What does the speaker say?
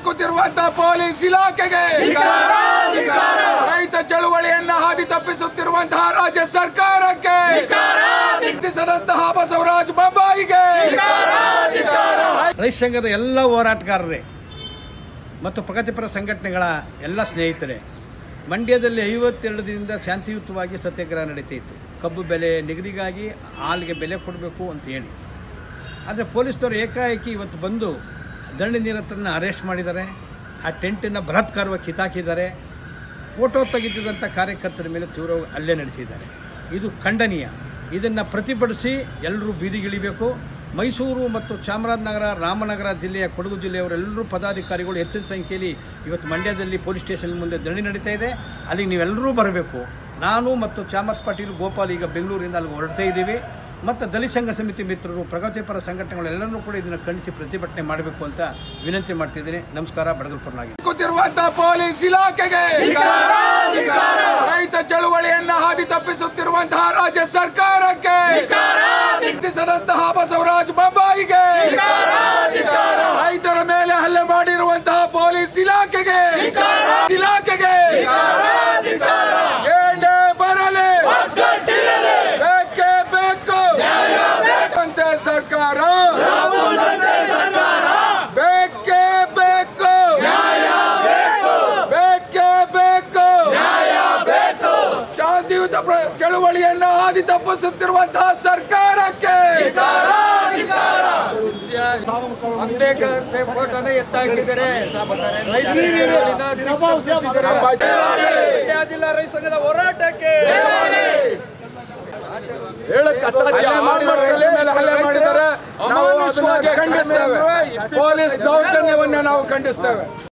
ಕೂತಿರುವಂತಹ police ಇಲಾಖೆಗೆ ರೈತ ಚಳುವಳಿಯನ್ನ ಹಾದಿ ತಪ್ಪಿಸುತ್ತಿರುವಂತಹ ರಾಜ್ಯ ಸರ್ಕಾರಕ್ಕೆ ಚಿಂತಿಸದಂತಹ ಬಸವರಾಜ ಬೊಮ್ಮಾಯಿಗೆ ರೈತ ಸಂಘದ ಎಲ್ಲ ಹೋರಾಟಗಾರರೇ ಮತ್ತು ಪ್ರಗತಿಪರ ಸಂಘಟನೆಗಳ ಎಲ್ಲ ಸ್ನೇಹಿತರೆ ಮಂಡ್ಯದಲ್ಲಿ ಐವತ್ತೆರಡು ದಿನದಿಂದ ಶಾಂತಿಯುತವಾಗಿ ಸತ್ಯಾಗ್ರಹ ನಡೀತಿತ್ತು ಕಬ್ಬು ಬೆಲೆ ನಿಗದಿಗಾಗಿ ಹಾಲಿಗೆ ಬೆಲೆ ಕೊಡಬೇಕು ಅಂತ ಹೇಳಿ ಆದರೆ ಪೊಲೀಸರು ಏಕಾಏಕಿ ಇವತ್ತು ಬಂದು ದಂಡ ನಿರತರನ್ನ ಅರೆಸ್ಟ್ ಮಾಡಿದ್ದಾರೆ ಆ ಟೆಂಟನ್ನು ಬಲಾತ್ಕಾರವಾಗಿ ಕಿತ್ತಾಕಿದ್ದಾರೆ ಫೋಟೋ ತೆಗೆದಿದ್ದಂಥ ಕಾರ್ಯಕರ್ತರ ಮೇಲೆ ತೀವ್ರ ಹಲ್ಲೆ ನಡೆಸಿದ್ದಾರೆ ಇದು ಖಂಡನೀಯ ಇದನ್ನು ಪ್ರತಿಭಟಿಸಿ ಎಲ್ಲರೂ ಬೀದಿಗಿಳಿಬೇಕು ಮೈಸೂರು ಮತ್ತು ಚಾಮರಾಜನಗರ ರಾಮನಗರ ಜಿಲ್ಲೆಯ ಕೊಡಗು ಜಿಲ್ಲೆಯವರೆಲ್ಲರೂ ಪದಾಧಿಕಾರಿಗಳು ಹೆಚ್ಚಿನ ಸಂಖ್ಯೆಯಲ್ಲಿ ಇವತ್ತು ಮಂಡ್ಯದಲ್ಲಿ ಪೊಲೀಸ್ ಸ್ಟೇಷನ್ ಮುಂದೆ ಧರಣಿ ನಡೀತಾ ಇದೆ ಅಲ್ಲಿಗೆ ನೀವೆಲ್ಲರೂ ಬರಬೇಕು ನಾನು ಮತ್ತು ಚಾಮರ್ಸ್ ಪಾಟೀಲ್ ಗೋಪಾಲ್ ಈಗ ಬೆಂಗಳೂರಿಂದ ಅಲ್ಲಿಗೆ ಹೊರಡ್ತಾ ಇದ್ದೀವಿ ಮತ್ತು ದಲಿತ ಸಂಘ ಸಮಿತಿ ಮಿತ್ರರು ಪ್ರಗತಿಪರ ಸಂಘಟನೆಗಳೆಲ್ಲರೂ ಕೂಡ ಇದನ್ನು ಖಂಡಿಸಿ ಪ್ರತಿಭಟನೆ ಮಾಡಬೇಕು ಅಂತ ವಿನಂತಿ ಮಾಡ್ತಿದ್ದೀನಿ ನಮಸ್ಕಾರ ಬಡಗಲ್ಪುರನಾಗಿ ಕೂತಿರುವಂತಹ ಪೊಲೀಸ್ ಇಲಾಖೆಗೆ ರೈತ ಚಳುವಳಿಯನ್ನ ಹಾದಿ ತಪ್ಪಿಸುತ್ತಿರುವಂತಹ ರಾಜ್ಯ ಸರ್ಕಾರಕ್ಕೆ ಚಿಂತಿಸದಂತಹ ಬಸವರಾಜ ಬೊಮ್ಮಾಯಿಗೆ ರೈತರ ಮೇಲೆ ಹಲ್ಲೆ ಮಾಡಿರುವಂತಹ ಪೊಲೀಸ್ ಇಲಾಖೆಗೆ ಇಲಾಖೆಗೆ ಏನೇ ಬರಲಿ ಬೇಕೇ ಬೇಕು ಅಂತೆ ಸರ್ಕಾರ ಬೇಕೇ ಬೇಕು ಬೇಕೇ ಬೇಕು ಶಾಂತಿಯುತ ಪ್ರ- ಚಳುವಳಿಯನ್ನ ಹಾದಿ ತಪ್ಪಿಸುತ್ತಿರುವಂತಹ ಸರ್ಕಾರಕ್ಕೆ ಅಂಬೇಡ್ಕರ್ ಫೋಟೋನ ಎತ್ತಾಕಿದ್ದಾರೆ ಜಿಲ್ಲಾ ರೈತ ಸಂಘದ ಹೋರಾಟಕ್ಕೆ ಹೇಳಕ್ ಅಸಾಧ್ಯ ಮಾಡಿದ್ದಾರೆ ಮೇಲೆ ಹಲ್ಲೆ ಮಾಡಿದ್ದಾರೆ ನಾವು ಅದನ್ನ ಖಂಡಿಸ್ತೇವೆ ಪೊಲೀಸ್ ದೌರ್ಜನ್ಯವನ್ನ ನಾವು ಖಂಡಿಸ್ತೇವೆ